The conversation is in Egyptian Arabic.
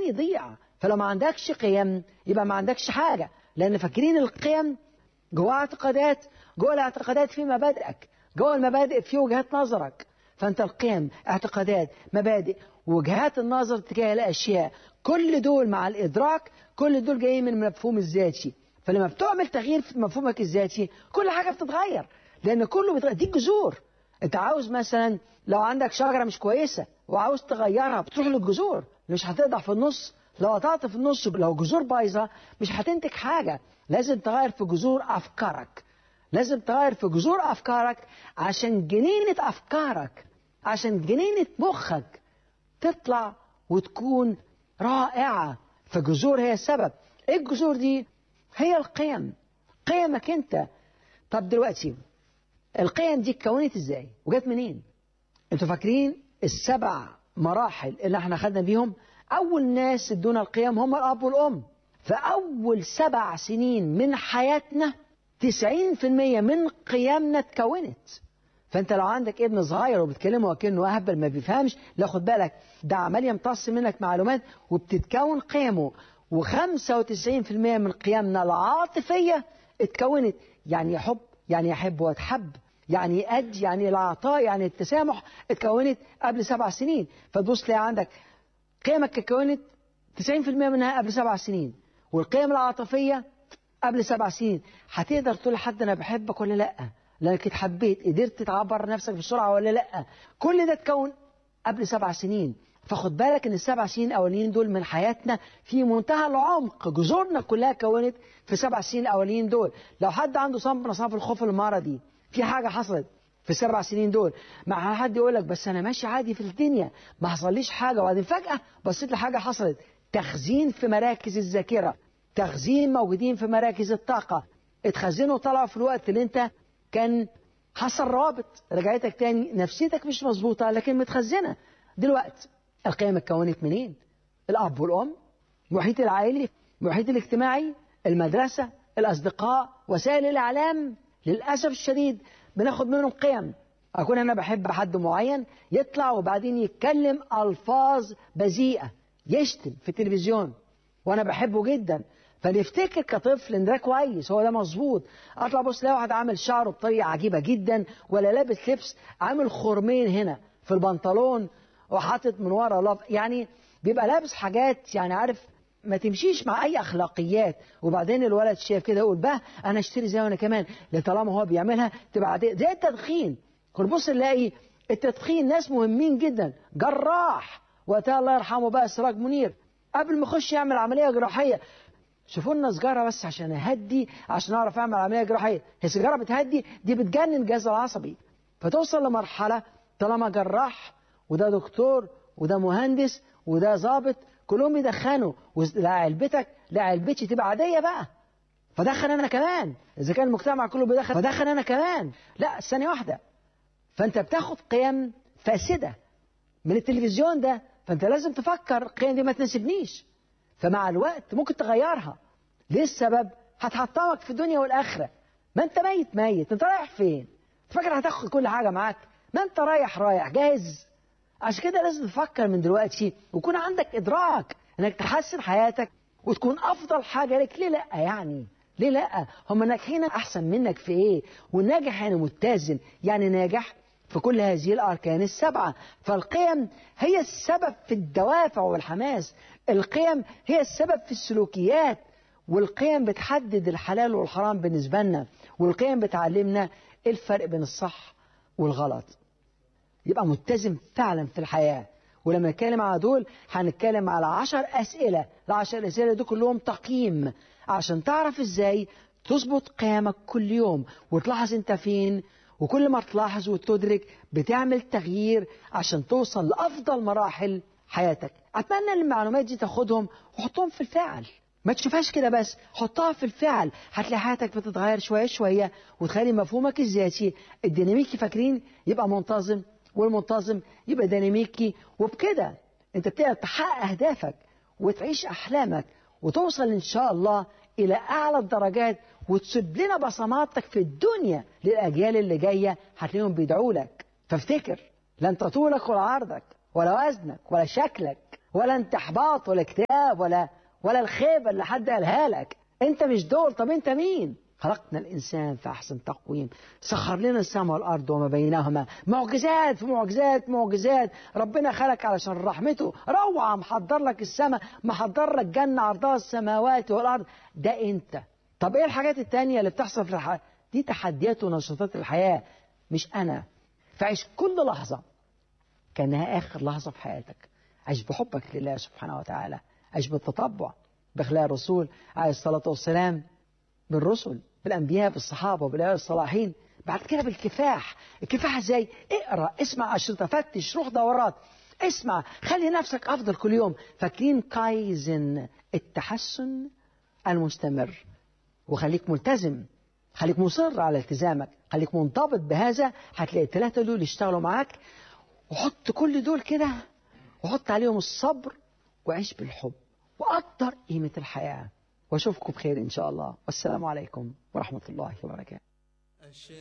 يضيع فلو ما عندكش قيم يبقى ما عندكش حاجة لأن فاكرين القيم جوه اعتقادات جوه الاعتقادات في مبادئك جوه المبادئ في وجهات نظرك فأنت القيم اعتقادات مبادئ وجهات النظر تجاه الأشياء كل دول مع الإدراك كل دول جايين من المفهوم الذاتي فلما بتعمل تغيير في مفهومك الذاتي كل حاجة بتتغير لأن كله بيتغير دي جذور أنت عاوز مثلا لو عندك شجرة مش كويسة وعاوز تغيرها بتروح للجذور مش هتقطع في النص لو قطعت في النص لو جذور بايظة مش هتنتج حاجة لازم تغير في جذور أفكارك لازم تغير في جذور أفكارك عشان جنينة أفكارك عشان جنينة مخك تطلع وتكون رائعة فجذور هي السبب ايه الجذور دي هي القيم قيمك انت طب دلوقتي القيم دي اتكونت ازاي وجت منين انتوا فاكرين السبع مراحل اللي احنا خدنا بيهم اول ناس ادونا القيم هم الاب والام فاول سبع سنين من حياتنا 90% من قيمنا اتكونت فانت لو عندك ابن صغير وبتكلمه وكانه اهبل ما بيفهمش لا خد بالك ده عمال يمتص منك معلومات وبتتكون قيمه و95% من قيمنا العاطفيه اتكونت يعني يحب يعني يحب ويتحب يعني يأدي يعني العطاء يعني التسامح اتكونت قبل سبع سنين فتبص تلاقي عندك قيمك اتكونت 90% منها قبل سبع سنين والقيم العاطفيه قبل سبع سنين هتقدر تقول لحد انا بحبك ولا لا لانك اتحبيت قدرت تعبر نفسك بسرعه ولا لا كل ده اتكون قبل سبع سنين فخد بالك ان السبع سنين الاولين دول من حياتنا في منتهى العمق جذورنا كلها كونت في السبع سنين الاولين دول لو حد عنده صنف من اصناف الخوف المرضي في حاجه حصلت في السبع سنين دول مع حد يقول لك بس انا ماشي عادي في الدنيا ما حصليش حاجه وبعدين فجاه بصيت لحاجه حصلت تخزين في مراكز الذاكره تخزين موجودين في مراكز الطاقه اتخزنوا طلعوا في الوقت اللي انت كان حصل رابط رجعتك تاني نفسيتك مش مظبوطه لكن متخزنه دلوقتي القيم اتكونت منين؟ الاب والام المحيط العائلي المحيط الاجتماعي المدرسه الاصدقاء وسائل الاعلام للاسف الشديد بناخد منهم قيم اكون انا بحب حد معين يطلع وبعدين يتكلم الفاظ بذيئه يشتم في التلفزيون وانا بحبه جدا فنفتكر كطفل ان ده كويس هو ده مظبوط اطلع بص الاقي واحد عامل شعره بطريقه عجيبه جدا ولا لابس لبس عامل خرمين هنا في البنطلون وحاطط من ورا لف يعني بيبقى لابس حاجات يعني عارف ما تمشيش مع اي اخلاقيات وبعدين الولد شايف كده يقول بقى انا اشتري زي انا كمان طالما هو بيعملها تبقى زي التدخين كل بص نلاقي التدخين ناس مهمين جدا جراح وقتها الله يرحمه بقى سراج منير قبل ما يخش يعمل عمليه جراحيه شوفوا لنا سجاره بس عشان اهدي عشان اعرف اعمل عمليه جراحيه هي سيجاره بتهدي دي بتجنن الجهاز العصبي فتوصل لمرحله طالما جراح وده دكتور وده مهندس وده ظابط كلهم يدخنوا لا علبتك لا علبتي تبقى عاديه بقى فدخن انا كمان اذا كان المجتمع كله بيدخن فدخن انا كمان لا ثانيه واحده فانت بتاخد قيم فاسده من التلفزيون ده فانت لازم تفكر القيم دي ما تناسبنيش فمع الوقت ممكن تغيرها ليه السبب هتحطمك في الدنيا والاخره ما انت ميت ميت انت رايح فين فاكر هتاخد كل حاجه معاك ما انت رايح رايح جاهز عشان كده لازم تفكر من دلوقتي ويكون عندك ادراك انك تحسن حياتك وتكون افضل حاجه لك ليه لا يعني ليه لا هم ناجحين احسن منك في ايه والناجح يعني متزن يعني ناجح في كل هذه الاركان السبعه فالقيم هي السبب في الدوافع والحماس القيم هي السبب في السلوكيات والقيم بتحدد الحلال والحرام بالنسبه لنا والقيم بتعلمنا الفرق بين الصح والغلط يبقى متزن فعلا في الحياة ولما نتكلم على دول هنتكلم على عشر أسئلة العشر أسئلة دول كلهم تقييم عشان تعرف ازاي تظبط قيامك كل يوم وتلاحظ انت فين وكل ما تلاحظ وتدرك بتعمل تغيير عشان توصل لأفضل مراحل حياتك أتمنى ان المعلومات دي تاخدهم وحطهم في الفعل ما تشوفهاش كده بس حطها في الفعل هتلاقي حياتك بتتغير شوية شوية وتخلي مفهومك الذاتي الديناميكي فاكرين يبقى منتظم والمنتظم يبقى ديناميكي وبكده انت بتقدر تحقق اهدافك وتعيش احلامك وتوصل ان شاء الله الى اعلى الدرجات وتسيب لنا بصماتك في الدنيا للاجيال اللي جايه هتلاقيهم بيدعوا لك فافتكر لا انت طولك ولا عرضك ولا وزنك ولا شكلك ولا انت احباط ولا اكتئاب ولا ولا الخيبه اللي حد قالها لك انت مش دول طب انت مين خلقنا الانسان في احسن تقويم سخر لنا السماء والارض وما بينهما معجزات في معجزات معجزات ربنا خلق علشان رحمته روعه محضر لك السماء محضر لك جنه عرضها السماوات والارض ده انت طب ايه الحاجات التانية اللي بتحصل في الحياه دي تحديات ونشاطات الحياه مش انا فعيش كل لحظه كانها اخر لحظه في حياتك عيش بحبك لله سبحانه وتعالى عيش بالتطبع باخلاق الرسول عليه الصلاه والسلام بالرسل بالانبياء بالصحابه بالاولياء الصالحين بعد كده بالكفاح الكفاح ازاي اقرا اسمع اشرطه فتش روح دورات اسمع خلي نفسك افضل كل يوم فاكرين كايزن التحسن المستمر وخليك ملتزم خليك مصر على التزامك خليك منضبط بهذا هتلاقي الثلاثه دول يشتغلوا معاك وحط كل دول كده وحط عليهم الصبر وعيش بالحب وقدر قيمه الحياه واشوفكم بخير ان شاء الله والسلام عليكم ورحمه الله وبركاته